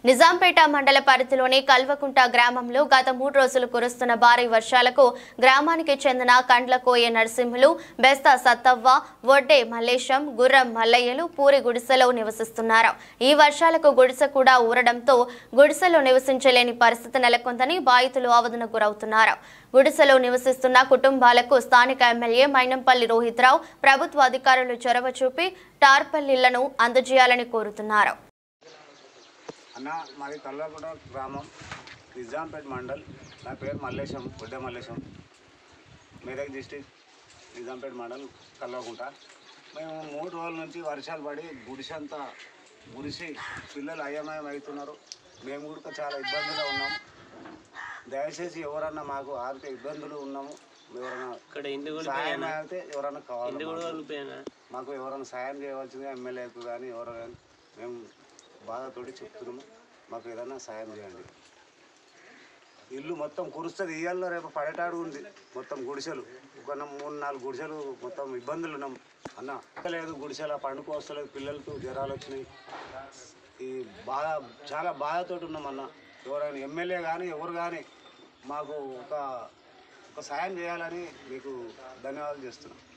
నిజాంపేట మండల పరిధిలోని కల్వకుంట గ్రామంలో గత మూడు రోజులు కురుస్తున్న భారీ వర్షాలకు గ్రామానికి చెందిన కండ్లకోయ నరసింహులు బెస్త సత్తవ్వ వడ్డే మల్లేశం గుర్రం మల్లయ్యలు పూరి గుడిసెలో నివసిస్తున్నారు ఈ వర్షాలకు గుడిసె కూడా ఊరడంతో గుడిసెలో నివసించలేని పరిస్థితి నెలకొందని బాధితులు ఆవేదనకు గురవుతున్నారు గుడిసెలో నివసిస్తున్న కుటుంబాలకు స్థానిక ఎమ్మెల్యే మైనంపల్లి రోహిత్రావు ప్రభుత్వ అధికారులు చొరవ చూపి టార్పల్లిళ్లను అందజేయాలని కోరుతున్నారు అన్న మాది కల్లాగూడ గ్రామం నిజాంపేట్ మండల్ నా పేరు మల్లేశం బుడ్డ మల్లేశం మెదక్ డిస్టిక్ నిజాంపేట్ మండల్ కల్వకుంట మేము మూడు రోజుల నుంచి వర్షాలు పడి గుడిసంతా గుడిసి పిల్లలు అయోమయం అవుతున్నారు మేము కూడా చాలా ఇబ్బందిలో ఉన్నాము దయచేసి ఎవరన్నా మాకు ఆర్థిక ఇబ్బందులు ఉన్నాము ఎవరైనా ఇక్కడ ఇంటి కూడా సాయం అయితే ఎవరైనా కావాలి ఇంటి కూడా మాకు. వెళ్ళిపోయినా మాకు ఎవరైనా సాయం చేయవలసిందిగా ఎమ్మెల్యేకు కానీ ఎవరు కానీ మేము బాధతోటి చెప్తున్నాము మాకు ఏదైనా సాయం చేయండి ఇల్లు మొత్తం కురుస్తుంది ఇయ్యాల్లో రేపు పడేటాడు ఉంది మొత్తం గుడిసెలు ఒక న- మూడు నాలుగు గుడిసెలు మొత్తం ఇబ్బందులు ఉన్నాం అన్న లేదు గుడిసెల పండుగ వస్తలేదు పిల్లలకి జ్వరాలు వచ్చినాయి ఈ బాధ చాలా బాధతోటి ఉన్నాం అన్న ఎవరైనా ఎమ్మెల్యే కానీ ఎవరు కానీ మాకు ఒక ఒక సాయం చేయాలని మీకు ధన్యవాదాలు చేస్తున్నాం